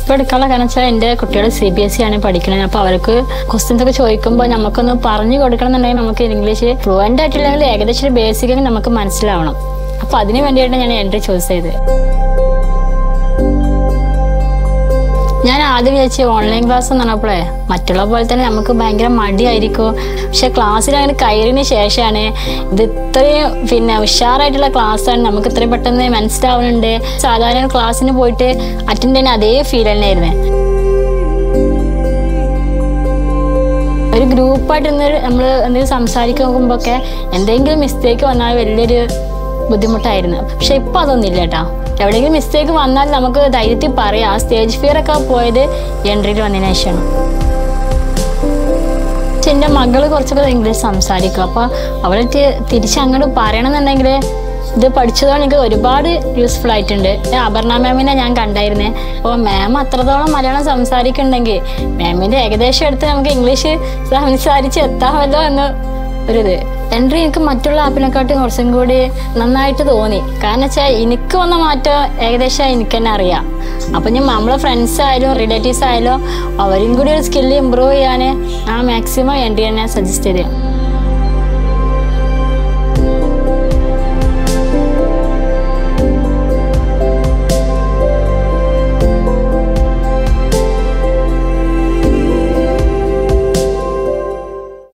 ഇപ്പോൾ എടുക്കാനുള്ള കാരണം വെച്ചാൽ എൻ്റെ കുട്ടികൾ സി ബി എസ് സി ആണ് പഠിക്കുന്നത് അപ്പോൾ അവർക്ക് ക്വസ്റ്റ്യൻസ് ഒക്കെ ചോദിക്കുമ്പോൾ നമുക്കൊന്ന് പറഞ്ഞു കൊടുക്കണം എന്നുണ്ടെങ്കിൽ നമുക്ക് ഇംഗ്ലീഷ് ഫ്ലുവൻ്റ് ആയിട്ടില്ലെങ്കിൽ ഏകദേശം ഒരു ബേസിക് നമുക്ക് മനസ്സിലാവണം അപ്പോൾ അതിന് വേണ്ടിയിട്ടാണ് ഞാൻ എൻട്രി ചൂസ് ചെയ്തത് ഞാൻ ആദ്യം വിചാരിച്ചു ഓൺലൈൻ ക്ലാസ് എന്ന് പറഞ്ഞപ്പോഴേ മറ്റുള്ള പോലെ തന്നെ നമുക്ക് ഭയങ്കര മടിയായിരിക്കും പക്ഷെ ക്ലാസ്സിൽ അങ്ങനെ കയറിയതിന് ശേഷമാണ് ഇത് ഇത്രയും പിന്നെ ഉഷാറായിട്ടുള്ള ക്ലാസ്സാണ് നമുക്ക് ഇത്രയും പെട്ടെന്ന് മനസ്സിലാവുന്നുണ്ട് സാധാരണ ക്ലാസ്സിന് പോയിട്ട് അറ്റൻഡ് ചെയ്യുന്ന അതേ ഫീൽ തന്നെയായിരുന്നു ഒരു ഗ്രൂപ്പായിട്ട് ഇന്ന് നമ്മൾ എന്തെങ്കിലും സംസാരിക്കുമ്പോഴൊക്കെ എന്തെങ്കിലും മിസ്റ്റേക്ക് വന്നാൽ വലിയൊരു ബുദ്ധിമുട്ടായിരുന്നു പക്ഷെ ഇപ്പൊ അതൊന്നുമില്ല കേട്ടോ എവിടെയെങ്കിലും മിസ്റ്റേക്ക് വന്നാൽ നമുക്ക് ധൈര്യത്തിൽ പറയാം സ്റ്റേജ് ഫിയർ ഒക്കെ പോയത് എൻട്രിയിൽ വന്നതിന് ശേഷമാണ് പക്ഷെ എൻ്റെ മകള് കുറച്ചൊക്കെ ഇംഗ്ലീഷ് സംസാരിക്കും അപ്പോൾ അവളെ തിരിച്ച് അങ്ങോട്ട് പറയണമെന്നുണ്ടെങ്കിൽ ഇത് പഠിച്ചതുകൊണ്ട് എനിക്ക് ഒരുപാട് യൂസ്ഫുൾ ആയിട്ടുണ്ട് അപർണ മാമിനെ ഞാൻ കണ്ടായിരുന്നേ അപ്പോൾ മാം അത്രത്തോളം മലയാളം സംസാരിക്കുന്നുണ്ടെങ്കിൽ മാമിൻ്റെ ഏകദേശം എടുത്ത് നമുക്ക് ഇംഗ്ലീഷ് സംസാരിച്ച് എത്താമല്ലോ എന്ന് ഒരിത് എൻട്രി എനിക്ക് മറ്റുള്ള ആപ്പിനെക്കാട്ടും കുറച്ചും കൂടി നന്നായിട്ട് തോന്നി കാരണം വെച്ചാൽ എനിക്ക് വന്ന മാറ്റം ഏകദേശം എനിക്ക് തന്നെ അറിയാം അപ്പം ഞാൻ നമ്മളെ ഫ്രണ്ട്സ് ആയാലും റിലേറ്റീവ്സ് ആയാലും അവരും കൂടി ഒരു സ്കില്ല് ഇമ്പ്രൂവ് ചെയ്യാൻ ആ മാക്സിമം എൻട്രി തന്നെ സജസ്റ്റ് ചെയ്തു